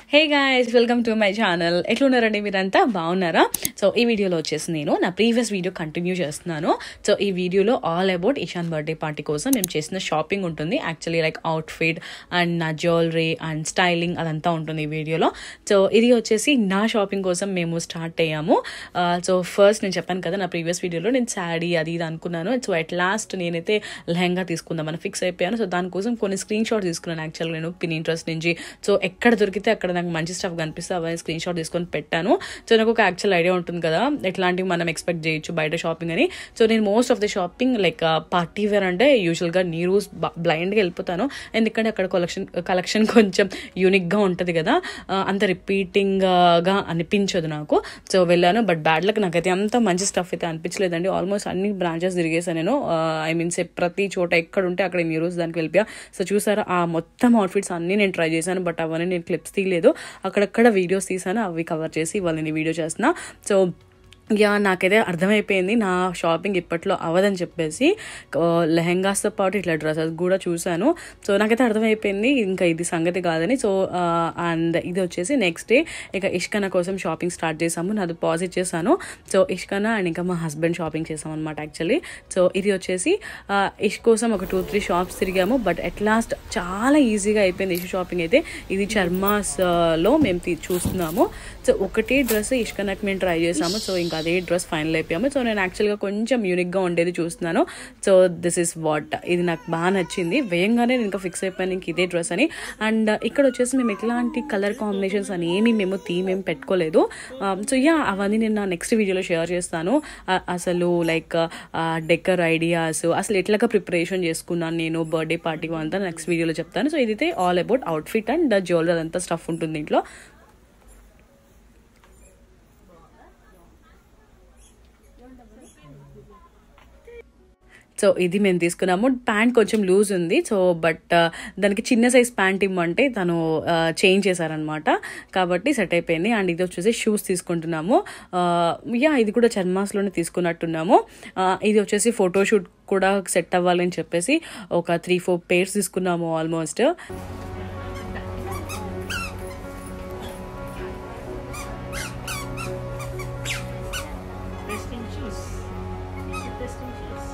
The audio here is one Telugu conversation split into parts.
Hey guys welcome to my channel ఎట్లున్నారండి మీరంతా బాగున్నారా సో ఈ వీడియోలో వచ్చేసి నేను నా ప్రీవియస్ వీడియో కంటిన్యూ చేస్తున్నాను సో ఈ వీడియోలో all about Ishaan birthday party కోసం మేము చేసిన షాపింగ్ ఉంటుంది యాక్చువల్లీ లైక్ అవుట్ఫిట్ అండ్ నా జ్యువెలరీ అండ్ స్టైలింగ్ అదంతా ఉంటుంది ఈ వీడియోలో సో ఇది వచ్చేసి నా షాపింగ్ కోసం మేము స్టార్ట్ అయ్యాము సో ఫస్ట్ నేను చెప్పాను కదా నా ప్రీవియస్ వీడియోలో నేను శాడీ అది ఇది అనుకున్నాను సో అట్ లాస్ట్ నేనైతే లెహంగా తీసుకుందామని ఫిక్స్ అయిపోయాను సో దానికోసం కొన్ని స్క్రీన్ షాట్ తీసుకున్నాను యాక్చువల్గా నేను పిన్ ఇంట్రెస్ట్ నుంచి సో ఎక్కడ దొరికితే అక్కడ నాకు మంచి స్టఫ్ కనిపిస్తే అవన్నీ స్క్రీన్ షాట్ తీసుకొని పెట్టాను సో నాకు ఒక యాక్చువల్ ఐడియా ఉంటుంది కదా ఎట్లాంటివి మనం ఎక్స్పెక్ట్ చేయొచ్చు బయట షాపింగ్ అని సో నేను most of the shopping like party wear అంటే యూజువల్గా నీరు బ్లైండ్గా వెళ్ళిపోతాను ఎందుకంటే అక్కడ కలెక్షన్ కలెక్షన్ కొంచెం యూనిక్గా ఉంటుంది కదా ఆ, అంత రిపీటింగ్గా అనిపించదు నాకు సో వెళ్ళాను బట్ బ్యాడ్ లక్ నాకైతే అంత మంచి స్టఫ్ అయితే అనిపించలేదండి ఆల్మోస్ట్ అన్ని బ్రాంచెస్ తిరిగేసాను నేను ఐ మీన్ సే ప్రతి చోట ఎక్కడ ఉంటే అక్కడ న్యూరోస్ దానికి వెళ్ళిపోయా సో చూసారా ఆ మొత్తం అవుట్ఫిట్స్ అన్నీ నేను ట్రై చేశాను బట్ అవన్నీ నేను క్లిప్స్ తీయలేదు అక్కడక్కడ వీడియోస్ తీసాను అవి కవర్ చేసి ఇవాళ నేను వీడియో చేస్తున్నా సో యా నాకైతే అర్థమైపోయింది నా షాపింగ్ ఇప్పట్లో అవ్వదని చెప్పేసి ఆ, లెహెంగాస్తో పాటు ఇట్లా డ్రెస్సెస్ కూడా చూశాను సో నాకైతే అర్థమైపోయింది ఇంకా ఇది సంగతి కాదని సో అండ్ ఇది వచ్చేసి నెక్స్ట్ డే ఇక ఇష్కన కోసం షాపింగ్ స్టార్ట్ చేసాము నాది పాజిట్ చేశాను సో ఇష్కన అండ్ ఇంకా మా హస్బెండ్ షాపింగ్ చేసాం అనమాట యాక్చువల్లీ సో ఇది వచ్చేసి ఆ, ఇష్ కోసం ఒక టూ త్రీ షాప్స్ తిరిగాము బట్ అట్ లాస్ట్ చాలా ఈజీగా అయిపోయింది ఇష్ షాపింగ్ అయితే ఇది చర్మాస్ ఆ, లో మేము తీ- చూస్తున్నాము సో ఒకటే డ్రెస్ ఇష్కనకు మేము ట్రై చేసాము సో ఇంకా అదే డ్రెస్ ఫైనల్ అయిపోయాము సో నేను యాక్చువల్గా కొంచెం యూనిక్గా ఉండేది చూస్తున్నాను సో దిస్ ఇస్ వాట్ ఇది నాకు బాగా నచ్చింది వేయంగానే నేను ఇంకా ఫిక్స్ అయిపోయాను ఇంక ఇదే డ్రెస్ అని అండ్ ఇక్కడ వచ్చేసి మేము ఎట్లాంటి కలర్ కాంబినేషన్స్ అని ఏమి మేము థీమ్ ఏం పెట్టుకోలేదు సో యా అవన్నీ నేను నా నెక్స్ట్ వీడియోలో షేర్ చేస్తాను ఆ, అసలు లైక్ డెక్కర్ ఐడియాస్ అసలు ఎట్లాగా ప్రిపరేషన్ చేసుకున్నాను నేను బర్త్డే పార్టీ అంతా నెక్స్ట్ వీడియోలో చెప్తాను సో ఇదైతే all about outfit and jewellery అదంతా స్టఫ్ ఉంటుంది దీంట్లో సో ఇది మేము తీసుకున్నాము ప్యాంట్ కొంచెం లూజ్ ఉంది సో బట్ దానికి చిన్న సైజ్ ప్యాంట్ ఇమ్మంటే తను చేంజ్ చేశారనమాట కాబట్టి సెట్ అయిపోయింది అండ్ ఇది వచ్చేసి షూస్ తీసుకుంటున్నాము యా ఇది కూడా చర్మాస్లోనే తీసుకున్నట్టున్నాము ఆ, ఇది వచ్చేసి ఫోటోషూట్ కూడా సెట్ అవ్వాలని చెప్పేసి ఒక త్రీ ఫోర్ పేర్స్ తీసుకున్నాము almost Testing shoes. Testing shoes.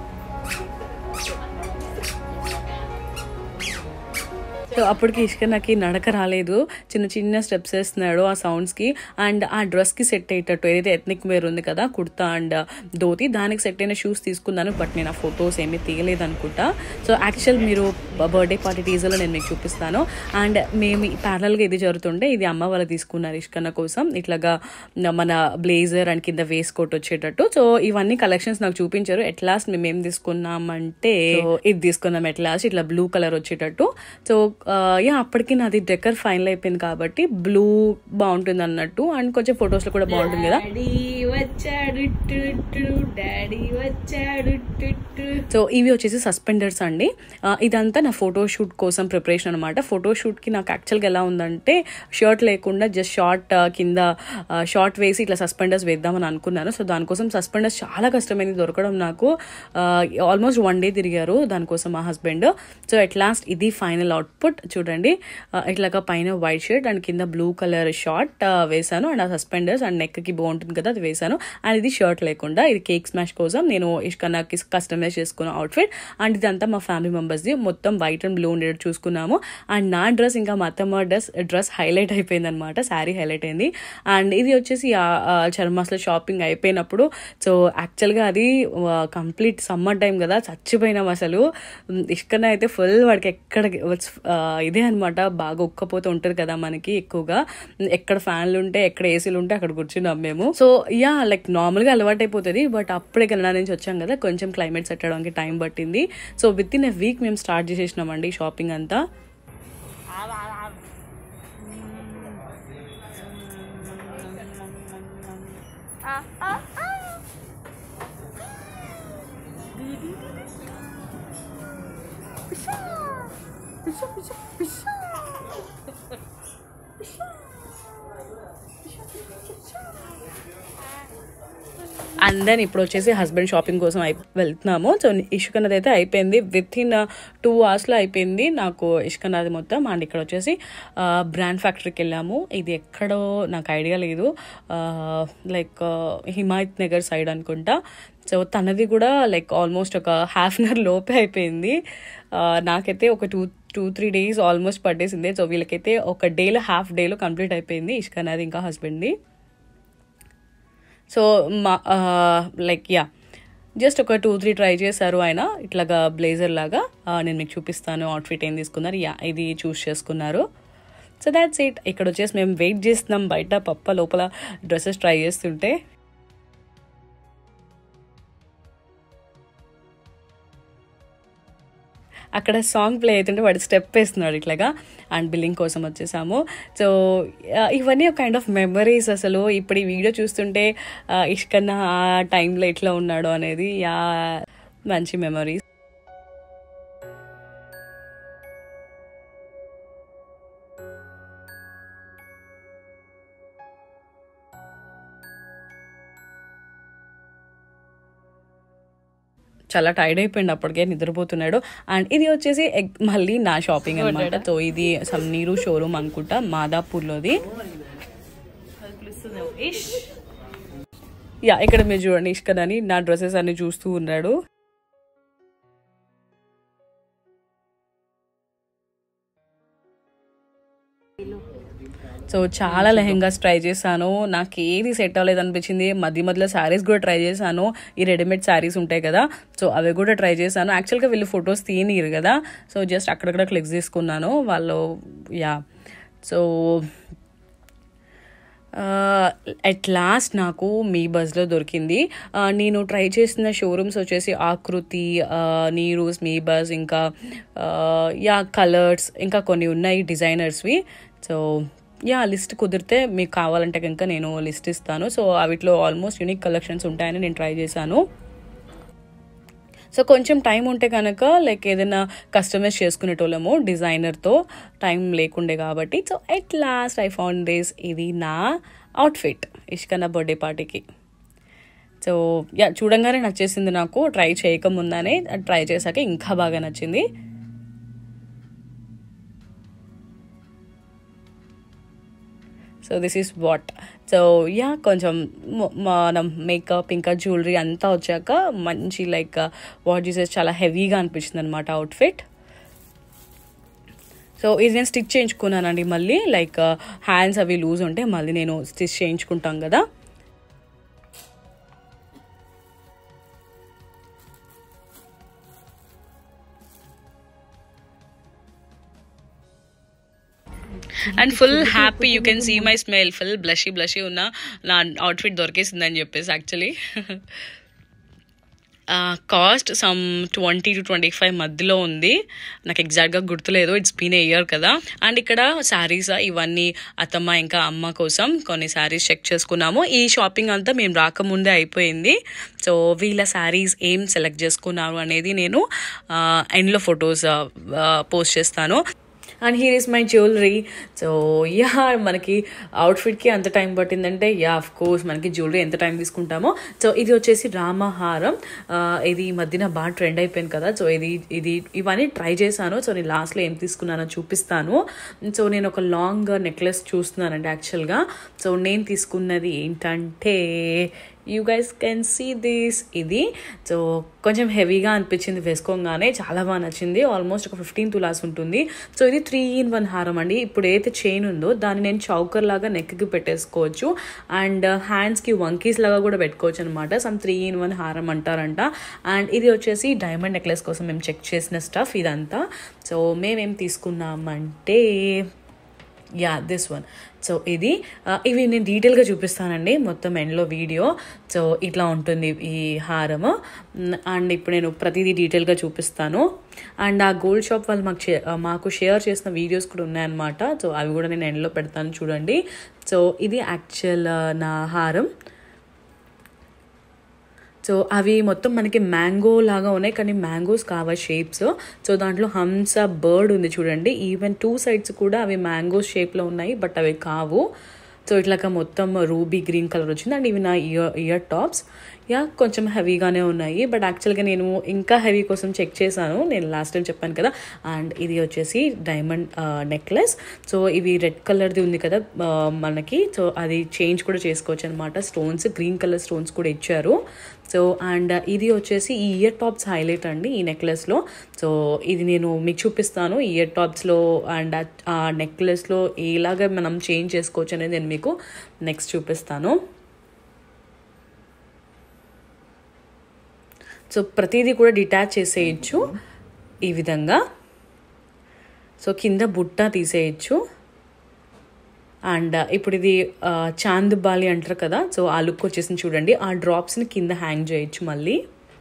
So అప్పటికి ఇష్క నాకు నడక రాలేదు చిన్న చిన్న స్టెప్స్ వేస్తున్నాడు ఆ సౌండ్స్కి అండ్ ఆ డ్రెస్కి సెట్ అయ్యేటట్టు ఏదైతే ఎథ్నిక్ వేర్ ఉంది కదా కుర్తా అండ్ ధోతి దానికి సెట్ అయిన షూస్ తీసుకున్నాను బట్ నేను ఆ ఫొటోస్ ఏమీ తీయలేదు అనుకుంటా సో యాక్చువల్ మీరు బర్త్డే పార్టీ టీజర్లో నేను మీకు చూపిస్తాను అండ్ మేము ప్యారల్గా ఇది జరుగుతుంటే ఇది అమ్మ వాళ్ళు తీసుకున్నారు ఇష్కన్న కోసం ఇట్లాగా మన బ్లేజర్ అండ్ కింద వేస్ట్ కోట్ వచ్చేటట్టు సో ఇవన్నీ కలెక్షన్స్ నాకు చూపించారు ఎట్ లాస్ట్ మేము ఏం తీసుకున్నామంటే so ఇది తీసుకున్నాం ఎట్ లాస్ట్ ఇట్లా బ్లూ కలర్ వచ్చేటట్టు సో యా అప్పటికి నాది డెక్కర్ ఫైనల్ అయిపోయింది కాబట్టి బ్లూ బాగుంటుంది అన్నట్టు అండ్ కొంచెం ఫొటోస్ లో కూడా బాగుంటుంది కదా డాడీ వచ్చాడు టు టు, డాడీ వచ్చాడు టు టు. సో ఇవి వచ్చేసి సస్పెండర్స్ అండి ఆ, ఇదంతా నా ఫోటో షూట్ కోసం ప్రిపరేషన్ అనమాట ఫోటో షూట్కి నాకు యాక్చువల్గా ఎలా ఉందంటే షర్ట్ లేకుండా జస్ట్ షార్ట్ కింద షార్ట్ వేసి ఇట్లా సస్పెండర్స్ వేద్దామని అనుకున్నాను సో దానికోసం సస్పెండర్స్ చాలా కష్టమైంది దొరకడం నాకు ఆల్మోస్ట్ వన్ డే తిరిగారు దానికోసం మా హస్బెండ్ సో ఎట్ లాస్ట్ ఇది ఫైనల్ అవుట్పుట్ చూడండి ఆ, ఇట్లాగా పైన వైట్ షర్ట్ అండ్ కింద బ్లూ కలర్ షార్ట్ వేసాను అండ్ ఆ సస్పెండర్స్ అండ్ నెక్కి బాగుంటుంది కదా అది వేసాను అండ్ ఇది షర్ట్ లేకుండా ఇది కేక్ స్మాష్ కోసం నేను ఇష్కన్నాకి కస్టమైజ్ చేసుకున్న అవుట్ఫిట్ అండ్ ఇదంతా మా ఫ్యామిలీ మెంబర్స్ది మొత్తం వైట్ అండ్ బ్లూ ఉండేది చూసుకున్నాము అండ్ నా డ్రెస్ ఇంకా మా అత్తమ్మ డ్రెస్ డ్రెస్ హైలైట్ అయిపోయింది అనమాట శారీ హైలైట్ అయింది అండ్ ఇది వచ్చేసి చర్మాస్లో షాపింగ్ అయిపోయినప్పుడు సో యాక్చువల్గా అది కంప్లీట్ సమ్మర్ టైం కదా చచ్చిపోయినాం అసలు ఇష్కన్న అయితే ఫుల్ వాడికి ఎక్కడ ఆ, ఇదే అనమాట బాగా ఉక్కపోతూ ఉంటుంది కదా మనకి ఎక్కువగా ఎక్కడ ఫ్యాన్లు ఉంటే ఎక్కడ ఏసీలు ఉంటే అక్కడ కూర్చున్నాం మేము సో యా లైక్ నార్మల్గా అలవాటు అయిపోతుంది బట్ అప్పుడే కెనడా నుంచి వచ్చాం కదా కొంచెం క్లైమేట్ సెట్ అవడానికి టైం పట్టింది so within a week మేము స్టార్ట్ చేసేసినామండి షాపింగ్ అంతా అండ్ దెన్ ఇప్పుడు వచ్చేసి హస్బెండ్ షాపింగ్ కోసం అయి వెళ్తున్నాము సో ఇష్కన్నది అయితే అయిపోయింది విత్ ఇన్ టూ అవర్స్లో అయిపోయింది నాకు ఇష్కన్నది మొత్తం అండ్ ఇక్కడ వచ్చేసి బ్రాండ్ ఫ్యాక్టరీకి వెళ్ళాము ఇది ఎక్కడో నాకు ఐడియా లేదు లైక్ హిమాయత్ నగర్ సైడ్ అనుకుంటా సో తనది కూడా లైక్ ఆల్మోస్ట్ ఒక హాఫ్ అన్ అవర్ లోపే అయిపోయింది ఆ, నాకైతే ఒక two two three days almost పట్టేసింది సో వీళ్ళకైతే ఒక డేలో హాఫ్ డేలో కంప్లీట్ అయిపోయింది ఇష్కన్నది ఇంకా హస్బెండ్ది సో మా లైక్ యా జస్ట్ ఒక టూ త్రీ ట్రై చేశారు ఆయన ఇట్లాగా బ్లేజర్ లాగా ఆ, నేను మీకు చూపిస్తాను అవుట్ఫిట్ ఏం తీసుకున్నారు యా ఇది చూస్ చేసుకున్నారు సో దాట్స్ ఇట్ ఇక్కడ వచ్చేసి మేము వెయిట్ చేస్తున్నాం బయట పప్ప లోపల డ్రెస్సెస్ ట్రై చేస్తుంటే అక్కడ సాంగ్ ప్లే అవుతుంటే వాడు స్టెప్ వేస్తున్నాడు ఇట్లాగా అండ్ బిల్లింగ్ కోసం వచ్చేసాము సో ఆ, ఇవన్నీ ఒక కైండ్ ఆఫ్ మెమరీస్ అసలు ఇప్పుడు ఈ వీడియో చూస్తుంటే ఆ, ఇష్కన్న ఆ టైంలో ఎట్లా ఉన్నాడు అనేది యా మంచి మెమరీస్ చాలా టైర్డ్ అయిపోయింది అప్పటికే నిద్రపోతున్నాడు అండ్ ఇది వచ్చేసి ఎగ్- మళ్ళీ నా షాపింగ్ అనమాట సో ఇది సమ్ నీరు షోరూమ్ అనుకుంటా మాదాపూర్లోది యా ఇక్కడ మీరు చూడండి ఇష్కన్ అని నా డ్రెస్సెస్ అన్ని చూస్తూ ఉన్నాడు సో చాలా లెహెంగాస్ ట్రై చేశాను నాకు ఏది సెట్ అవ్వలేదు అనిపించింది మధ్య మధ్యలో శారీస్ కూడా ట్రై చేశాను ఈ రెడీమేడ్ శారీస్ ఉంటాయి కదా సో అవి కూడా ట్రై చేశాను యాక్చువల్గా వీళ్ళు ఫొటోస్ తీయనిరు కదా సో జస్ట్ అక్కడక్కడ క్లిక్స్ తీసుకున్నాను వాళ్ళు యా సో అట్ లాస్ట్ నాకు మీ బస్లో దొరికింది ఆ, నేను ట్రై చేసిన షోరూమ్స్ వచ్చేసి ఆకృతి ఆ, నీరూస్ మీ బస్ ఇంకా ఆ, యా కలర్స్ ఇంకా కొన్ని ఉన్నాయి డిజైనర్స్వి సో యా లిస్ట్ కుదిరితే మీకు కావాలంటే కనుక నేను లిస్ట్ ఇస్తాను సో అవిట్లో ఆల్మోస్ట్ యూనిక్ కలెక్షన్స్ ఉంటాయని నేను ట్రై చేశాను సో కొంచెం టైం ఉంటే కనుక లైక్ ఏదైనా కస్టమైజ్ చేసుకునేటోళ్ళము డిజైనర్తో టైం లేకుండే కాబట్టి so at last I found this ఇది నా అవుట్ఫిట్ ఇష్కన్న బర్త్డే పార్టీకి సో యా చూడంగానే నచ్చేసింది నాకు ట్రై చేయకముందానే ట్రై చేశాక ఇంకా బాగా నచ్చింది so this is what so yeah కొంచెం మ- మనం మేకప్ ఇంకా జ్యువెలరీ అంతా వచ్చాక మంచి లైక్ వాట్ చూసేసి చాలా హెవీగా అనిపించింది అనమాట అవుట్ఫిట్ సో ఇది నేను స్టిచ్ చేయించుకున్నానండి మళ్ళీ లైక్ హ్యాండ్స్ అవి లూజ్ ఉంటే మళ్ళీ నేను స్టిచ్ చేయించుకుంటాం కదా and full happy you can see my smell full blushy blushy ఉన్న నా అవుట్ఫిట్ దొరికేసిందని చెప్పేసి actually cost some twenty to twenty five మధ్యలో ఉంది నాకు ఎగ్జాక్ట్గా గుర్తులేదు ఇట్స్ బీన్ ఏ ఇయర్ కదా అండ్ ఇక్కడ శారీస్ ఇవన్నీ అత్తమ్మ ఇంకా అమ్మ కోసం కొన్ని శారీస్ చెక్ చేసుకున్నాము ఈ షాపింగ్ అంతా మేము రాకముందే అయిపోయింది సో వీళ్ళ శారీస్ ఏం సెలెక్ట్ చేసుకున్నారు అనేది నేను ఎండ్లో ఫొటోస్ పోస్ట్ చేస్తాను and here is my jewellery so yeah మనకి అవుట్ఫిట్కి అంత టైం పట్టిందంటే యా ఆఫ్ కోర్స్ మనకి జ్యువెలరీ ఎంత టైం తీసుకుంటామో సో ఇది వచ్చేసి రామహారం ఆ, ఇది ఈ మధ్యన బాగా ట్రెండ్ అయిపోయింది కదా సో ఇది ఇది ఇవన్నీ ట్రై చేశాను సో నేను లాస్ట్లో ఏం తీసుకున్నానో చూపిస్తాను సో నేను ఒక లాంగ్ నెక్లెస్ చూస్తున్నానండి యాక్చువల్గా సో నేను తీసుకున్నది ఏంటంటే you guys can see this ఇది సో కొంచెం హెవీగా అనిపించింది వేసుకోగానే చాలా బాగా నచ్చింది ఆల్మోస్ట్ ఒక ఫిఫ్టీన్ తులాస్ ఉంటుంది సో ఇది త్రీ ఇన్ వన్ హారం అండి ఇప్పుడు ఏదైతే చైన్ ఉందో దాన్ని నేను చౌకర్ లాగా నెక్కి పెట్టేసుకోవచ్చు అండ్ హ్యాండ్స్కి వంకీస్ లాగా కూడా పెట్టుకోవచ్చు అనమాట సమ్ త్రీ ఇన్ వన్ హారం అంటారంట అండ్ ఇది వచ్చేసి డైమండ్ నెక్లెస్ కోసం మేము చెక్ చేసిన స్టఫ్ ఇదంతా సో మేమేం తీసుకున్నామంటే యా దిస్ వన్ సో ఇది ఆ, ఇవి నేను డీటెయిల్గా చూపిస్తానండి మొత్తం ఎండ్లో వీడియో సో ఇట్లా ఉంటుంది ఈ హారము అండ్ ఇప్పుడు నేను ప్రతిదీ డీటెయిల్గా చూపిస్తాను అండ్ ఆ గోల్డ్ షాప్ వాళ్ళు మాకు షే- ఆ, మాకు షేర్ చేసిన వీడియోస్ కూడా ఉన్నాయన్నమాట సో అవి కూడా నేను ఎండ్లో పెడతాను చూడండి సో ఇది యాక్చువల్ నా హారం సో అవి మొత్తం మనకి మ్యాంగో లాగా ఉన్నాయి కానీ మ్యాంగోస్ కావా షేప్స్ సో దాంట్లో హంస బర్డ్ ఉంది చూడండి ఈవెన్ టూ సైడ్స్ కూడా అవి మ్యాంగో షేప్లో ఉన్నాయి బట్ అవి కావు సో ఇట్లాగా మొత్తం రూబీ గ్రీన్ కలర్ వచ్చింది అండ్ ఇవి నా ఇయర్ ఇయర్ టాప్స్ యా కొంచెం హెవీగానే ఉన్నాయి బట్ యాక్చువల్గా నేను ఇంకా హెవీ కోసం చెక్ చేశాను నేను లాస్ట్ టైం చెప్పాను కదా అండ్ ఇది వచ్చేసి డైమండ్ నెక్లెస్ సో ఇవి రెడ్ కలర్ది ఉంది కదా ఆ, మనకి సో అది చేంజ్ కూడా చేసుకోవచ్చు అనమాట స్టోన్స్ గ్రీన్ కలర్ స్టోన్స్ కూడా ఇచ్చారు సో అండ్ ఇది వచ్చేసి ఈ ఇయర్ టాప్స్ హైలైట్ అండి ఈ నెక్లెస్లో సో ఇది నేను మీకు చూపిస్తాను ఇయర్ టాప్స్లో అండ్ ఆ నెక్లెస్లో ఎలాగ మనం చేంజ్ చేసుకోవచ్చు అనేది నేను మీకు నెక్స్ట్ చూపిస్తాను సో ప్రతిదీ కూడా డిటాచ్ చేసేయచ్చు ఈ విధంగా సో కింద బుట్ట తీసేయచ్చు అండ్ ఇప్పుడు ఇది ఆ, చాంద్ బాలి అంటారు కదా సో ఆ లుక్ వచ్చేసింది చూడండి ఆ డ్రాప్స్ని కింద హ్యాంగ్ చేయొచ్చు మళ్ళీ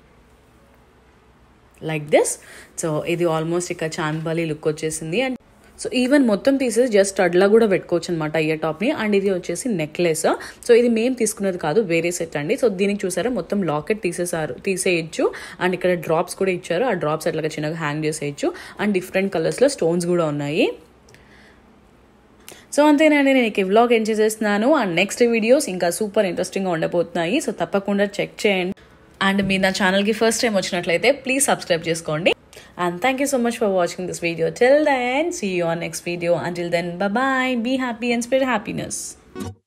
లైక్ దిస్ సో ఇది ఆల్మోస్ట్ ఇక చాంద్ బాలి లుక్ వచ్చేసింది అండ్ సో ఈవెన్ మొత్తం తీసేసి జస్ట్ అడ్లా కూడా పెట్టుకోవచ్చు అనమాట ఇయర్ టాప్ని అండ్ ఇది వచ్చేసి నెక్లెస్ సో ఇది మేము తీసుకున్నది కాదు వేరే సెట్ అండి సో దీనికి చూసారా మొత్తం లాకెట్ తీసేసారు తీసేయచ్చు అండ్ ఇక్కడ డ్రాప్స్ కూడా ఇచ్చారు ఆ డ్రాప్స్ అట్లాగా చిన్నగా హ్యాంగ్ చేసేయచ్చు అండ్ డిఫరెంట్ కలర్స్లో స్టోన్స్ కూడా ఉన్నాయి సో అంతేనండి నేను ఈ వ్లాగ్ ఏం చేసేస్తున్నాను అండ్ నెక్స్ట్ వీడియోస్ ఇంకా సూపర్ ఇంట్రెస్టింగ్గా ఉండబోతున్నాయి సో తప్పకుండా చెక్ చేయండి అండ్ మీరు నా ఛానల్కి ఫస్ట్ టైం వచ్చినట్లయితే ప్లీజ్ సబ్స్క్రైబ్ చేసుకోండి and thank you so much for watching this video till then see you on next video until then bye be happy and spread happiness